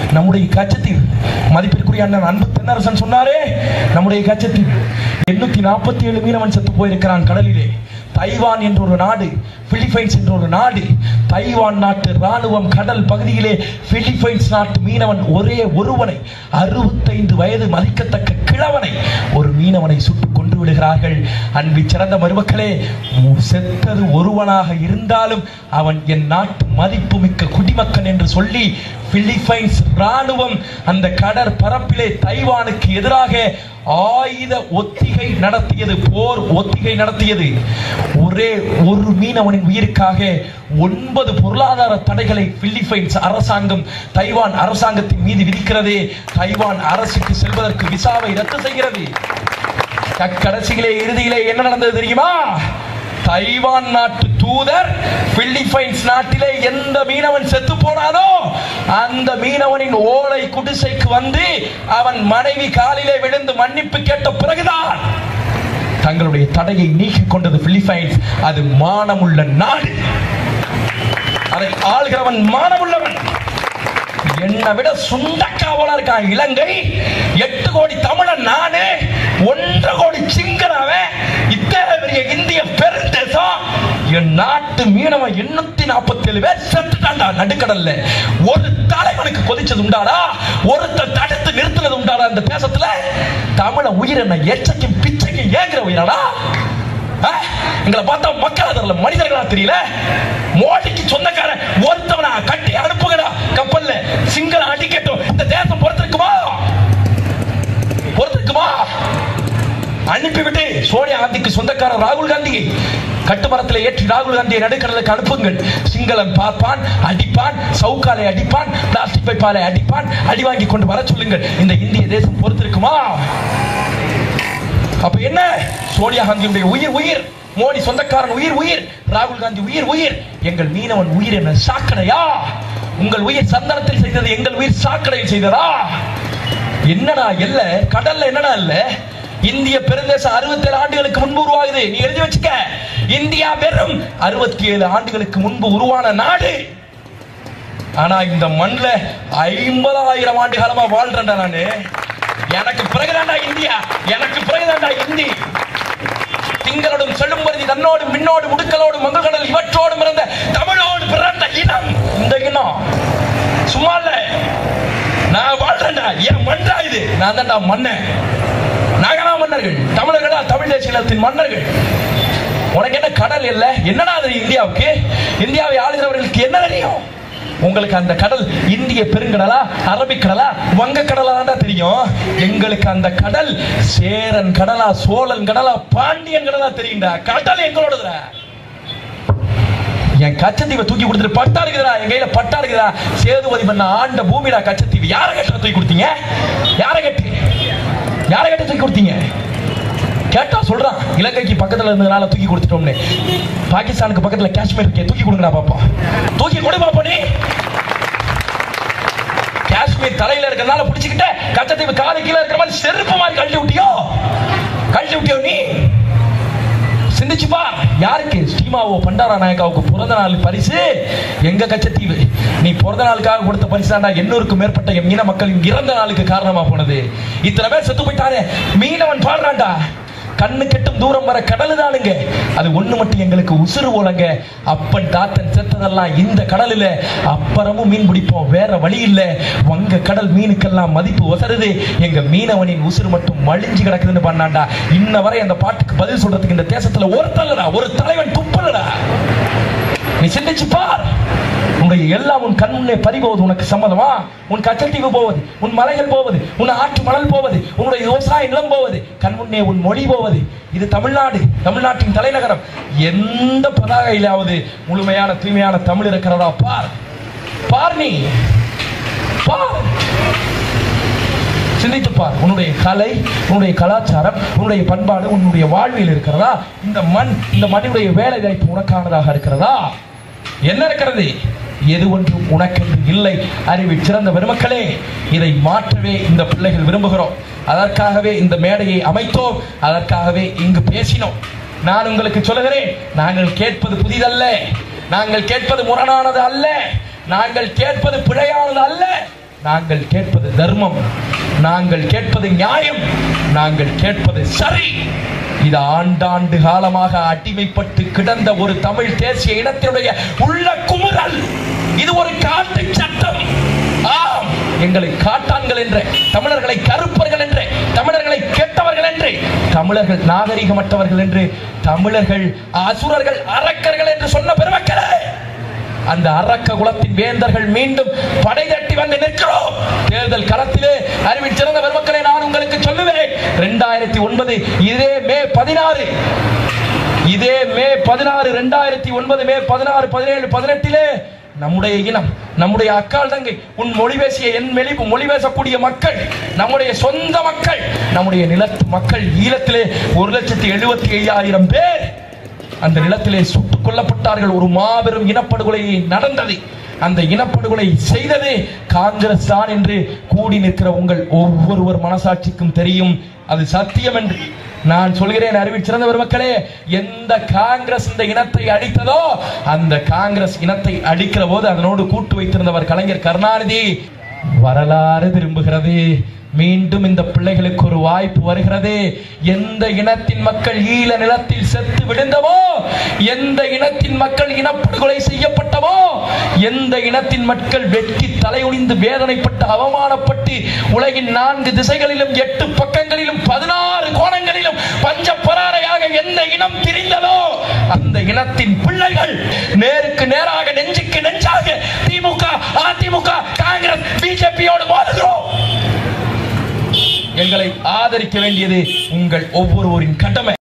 நம்முடைய கச்சத்தீவு மதிப்பிற்குரிய அண்ணன் அன்பு தென்னரசன் சொன்னாரே நம்முடைய கச்சத்தீவு எண்ணூத்தி நாற்பத்தி ஏழு மீனவன் செத்து போயிருக்கிறான் கடலிலே தைவான் என்ற ஒரு நாடு பிலிப்பைன்ஸ் என்ற ஒரு நாடு தைவான் நாட்டு ராணுவம் கடல் பகுதியிலே பிலிப்பைன்ஸ் நாட்டு மீனவன் ஒரே ஒருவனை அறுபத்தைந்து வயது மதிக்கத்தக்க கிழவனை ஒரு மீனவனை சுட்டுக் கொண்டு விடுகிறார்கள் அன்பி சிறந்த மருமக்களே உம் செத்தது ஒருவனாக இருந்தாலும் அவன் என் நாட்டு மதிப்புமிக்க குடிமக்கன் என்று சொல்லி பிலிப்பைன்ஸ் ராணுவம் அந்த கடற் பரப்பிலே தைவானுக்கு எதிராக ஆயுத ஒத்திகை நடத்தியது போர் ஒத்திகை நடத்தியது ஒரே ஒரு மீனவனின் உயிருக்காக ஒன்பது பொருளாதார தடைகளை பிலிப்பைன்ஸ் அரசாங்கம் தைவான் அரசாங்கத்தின் மீது விதிக்கிறது தைவான் அரசுக்கு செல்வதற்கு விசாவை ரத்து செய்கிறது கடைசியிலே இறுதியிலே என்ன நடந்தது தெரியுமா தைவான் நாட்டு தூதர் பிலிப்பைன்ஸ் நாட்டிலே எந்த மீனவன் செத்து போனானோ அந்த மீனவனின் ஓலை குடிசைக்கு வந்து அவன் மனைவி காலிலே விழுந்து மன்னிப்பு கேட்ட பிறகுதான் தங்களுடைய தடையை நீக்கிக் கொண்டது பிலிப்பைன்ஸ் அது மானமுள்ள நாடு அதை ஆள்கிறவன் மானமுள்ளவன் என்னை விட சுண்டக்காவலா இருக்கான் இலங்கை எட்டு கோடி தமிழன் நானு ஒன்றரை கோடி சிங்கராவன் இத்தனை பெரிய இந்திய பெருந்தேசம் என் நாட்டு மீனவன் எண்ணூத்தி நாற்பத்தி ஏழு பேர் செத்துட்டான்டா நடுக்கடல்ல ஒரு தலைவனுக்கு கொதிச்சது உண்டாடா ஒருத்தர் தடுத்து நிறுத்தினது உண்டாடா இந்த தேசத்துல தமிழ உயிர் என்ன எச்சைக்கும் பிச்சைக்கும் ஏங்குற உயிராடா ஆ? எங்களை பார்த்தா மக்கள் தெரியல மனிதர்களா தெரியல மோடிக்கு சொந்தக்காரன் ஒருத்தவனா கட்டி அனுப்புங்கடா கப்பல்ல சிங்கள அடிக்கட்டும் இந்த தேசம் பொறுத்திருக்குமா பொறுத்திருக்குமா அனுப்பிவிட்டு சோனியா காந்திக்கு சொந்தக்காரர் ராகுல் காந்தி கட்டுமரத்தில் ஏற்றி ராகுல் காந்தியை நடுக்கடலுக்கு அனுப்புங்கள் சிங்களன் பார்ப்பான் அடிப்பான் சவுக்காலை அடிப்பான் பிளாஸ்டிக் பைப்பாலை அடிப்பான் அடி வாங்கி கொண்டு வர சொல்லுங்கள் இந்த இந்திய தேசம் பொறுத்திருக்குமா அப்ப என்ன சோனியா காந்தியுடைய உயிர் உயிர் மோடி சொந்தக்காரன் உயிர் உயிர் ராகுல் காந்தி உயிர் உயிர் எங்கள் மீனவன் உயிர் என்ன சாக்கடையா உங்கள் உயிர் சந்தனத்தில் செய்தது எங்கள் உயிர் சாக்கடையில் செய்ததா என்னடா இல்ல கடல்ல என்னடா இல்ல இந்திய பெருந்தேசம் அறுபத்தி ஏழு ஆண்டுகளுக்கு முன்பு உருவாகுது நீ எழுதி வச்சுக்க இந்தியா வெறும் அறுபத்தி ஏழு ஆண்டுகளுக்கு முன்பு உருவான நாடு ஆனா இந்த மண்ணுல ஐம்பதாயிரம் ஆண்டு காலமா வாழ்றேன்டா நானு எனக்கு பிறகுதான்டா இந்தியா எனக்கு பிறகுதான்டா இந்தி திங்களோடும் செல்லும்பருதி தன்னோடும் மின்னோடு முடுக்கலோடு மங்கக்கடல் இவற்றோடும் பிறந்த தமிழோடு பிறந்த இனம் இந்த இனம் சும்மா இல்ல நான் வாழ்றேன்டா என் மண்ணா இது நான் தான்டா மன்னன் நாங்களா மன்னர்கள் தமிழர்களா தமிழ் தேசிய இனத்தின் மன்னர்கள் உனக்கு என்ன கடல் இல்ல என்னடா அது இந்தியாவுக்கு இந்தியாவை ஆளுகிறவர்களுக்கு என்ன தெரியும் உங்களுக்கு அந்த கடல் இந்திய பெருங்கடலா அரபிக்கடலா வங்கக்கடலா தான் தெரியும் எங்களுக்கு அந்த கடல் சேரன் கடலா சோழன் கடலா பாண்டியன் கடலா தெரியும்டா கடல் எங்களோடதுடா என் கச்சத்தீவை தூக்கி கொடுத்துட்டு பட்டா இருக்குதா என் கையில பட்டா இருக்குதா சேதுபதி பண்ண ஆண்ட பூமிடா கச்சத்தீவு யாரை கட்ட தூக்கி கொடுத்தீங்க யாரை கட்டி யாரை கட்ட தூக்கி கொடுத்தீங்க கேட்டா சொல்றான் இலங்கைக்கு பக்கத்துல இருந்ததுனால தூக்கி கொடுத்துட்டோம்னு பாகிஸ்தானுக்கு பக்கத்துல காஷ்மீர் இருக்கே தூக்கி கொடுங்கடா பாப்போம் தூக்கி கொடு பாப்போம் நீ காஷ்மீர் தலையில இருக்கிறனால பிடிச்சுக்கிட்ட கச்சத்தீவு காலு கீழே இருக்கிற மாதிரி செருப்பு மாதிரி கழட்டி விட்டியோ கழட்டி விட்டியோ நீ சிந்திச்சு பார் யாருக்கு ஸ்ரீமாவோ பண்டாரா நாயக்காவுக்கு பிறந்த நாள் பரிசு எங்க கச்சத்தீவு நீ பிறந்த நாளுக்காக கொடுத்த பரிசு தாண்டா எண்ணூறுக்கும் மேற்பட்ட என் மீன மக்களின் இறந்த நாளுக்கு காரணமா போனது இத்தனை பேர் செத்து போயிட்டாரே மீனவன் பாடுறான்டா கண்ணு கெட்டும் தூரம் வர கடல் தானுங்க அது ஒண்ணு மட்டும் எங்களுக்கு உசுறு போலங்க அப்பன் தாத்தன் செத்ததெல்லாம் இந்த கடலில் அப்புறமும் மீன் பிடிப்போம் வேற வழி இல்ல வங்க கடல் மீனுக்கெல்லாம் மதிப்பு ஒசருது எங்க மீனவனின் உசுறு மட்டும் மழிஞ்சு கிடக்குதுன்னு பண்ணாண்டா இன்ன வரை அந்த பாட்டுக்கு பதில் சொல்றதுக்கு இந்த தேசத்துல ஒரு தள்ளடா ஒரு தலைவன் துப்பலடா நீ சிந்திச்சு பார் உன்னுடைய எல்லாம் உன் கண் முன்னே பறிபோவது உனக்கு சம்மதமா உன் கச்சத்தீவு போவது உன் மலைகள் போவது உன் ஆற்று மணல் போவது உன்னுடைய விவசாய நிலம் போவது கண் முன்னே உன் மொழி போவது இது தமிழ்நாடு தமிழ்நாட்டின் தலைநகரம் எந்த பதாகையிலாவது முழுமையான தூய்மையான தமிழ் இருக்கிறதா பார் பார் நீ பார் சிந்தித்து பார் உன்னுடைய கலை உன்னுடைய கலாச்சாரம் உன்னுடைய பண்பாடு உன்னுடைய வாழ்வில் இருக்கிறதா இந்த மண் இந்த மண்ணுடைய வேலை வாய்ப்பு உனக்கானதாக இருக்கிறதா என்ன இருக்கிறது எது ஒன்றும் உனக்கென்று இல்லை அறிவில் சிறந்த பெருமக்களே இதை மாற்றவே இந்த பிள்ளைகள் விரும்புகிறோம் அதற்காகவே இந்த மேடையை அமைத்தோம் அதற்காகவே இங்கு பேசினோம் நான் உங்களுக்கு சொல்லுகிறேன் நாங்கள் கேட்பது புதிதல்ல நாங்கள் கேட்பது முரணானது அல்ல நாங்கள் கேட்பது பிழையானது அல்ல நாங்கள் கேட்பது தர்மம் நாங்கள் கேட்பது நியாயம் நாங்கள் கேட்பது சரி இது ஆண்டாண்டு காலமாக அடிமைப்பட்டு கிடந்த ஒரு தமிழ் தேசிய இனத்தினுடைய உள்ள குமுறல் இது ஒரு காட்டு சட்டம் ஆம் எங்களை காட்டான்கள் என்று தமிழர்களை கருப்பர்கள் என்று தமிழர்களை கெட்டவர்கள் என்று தமிழர்கள் நாகரிகமற்றவர்கள் என்று தமிழர்கள் அசுரர்கள் அரக்கர்கள் என்று சொன்ன பெருமக்களே அந்த அரக்க குலத்தின் வேந்தர்கள் மீண்டும் படை தட்டி வந்து நிற்கிறோம் தேர்தல் களத்திலே அறிவில் சிறந்த பெருமக்களை நான் உங்களுக்கு சொல்லுவேன் இரண்டாயிரத்தி ஒன்பது இதே மே பதினாறு இதே மே பதினாறு இரண்டாயிரத்தி ஒன்பது மே பதினாறு பதினேழு பதினெட்டிலே நம்முடைய இனம் நம்முடைய அக்கால் தங்கை உன் மொழி பேசிய என் மொழி மொழி பேசக்கூடிய மக்கள் நம்முடைய சொந்த மக்கள் நம்முடைய நிலத்து மக்கள் ஈழத்திலே ஒரு லட்சத்தி எழுபத்தி ஐயாயிரம் பேர் அந்த நிலத்திலே சுட்டுக் கொல்லப்பட்டார்கள் ஒரு மாபெரும் இனப்படுகொலை நடந்தது அந்த இனப்படுகொலை செய்தது காங்கிரஸ் தான் என்று கூடி நிற்கிற உங்கள் ஒவ்வொருவர் மனசாட்சிக்கும் தெரியும் அது சத்தியம் என்று நான் சொல்கிறேன் அறிவில் சிறந்த பெருமக்களே எந்த காங்கிரஸ் இந்த இனத்தை அடித்ததோ அந்த காங்கிரஸ் இனத்தை அடிக்கிற போது அதனோடு கூட்டு வைத்திருந்தவர் கலைஞர் கருணாநிதி வரலாறு திரும்புகிறது மீண்டும் இந்த பிள்ளைகளுக்கு ஒரு வாய்ப்பு வருகிறது எந்த இனத்தின் மக்கள் ஈழ நிலத்தில் செத்து விழுந்தவோ எந்த இனத்தின் மக்கள் இனப்படுகொலை செய்யப்பட்டவோ எந்த இனத்தின் மக்கள் வெட்கி தலைகுனிந்து வேதனைப்பட்டு அவமானப்பட்டு உலகின் நான்கு திசைகளிலும் எட்டு பக்கங்களிலும் பதினாறு கோணங்களிலும் பஞ்ச பராரையாக எந்த இனம் திரிந்ததோ அந்த இனத்தின் பிள்ளைகள் நேருக்கு நேராக நெஞ்சுக்கு நெஞ்சாக திமுக அதிமுக காங்கிரஸ் பிஜேபியோடு மோதுகிறோம் எங்களை ஆதரிக்க வேண்டியது உங்கள் ஒவ்வொருவரின் கடமை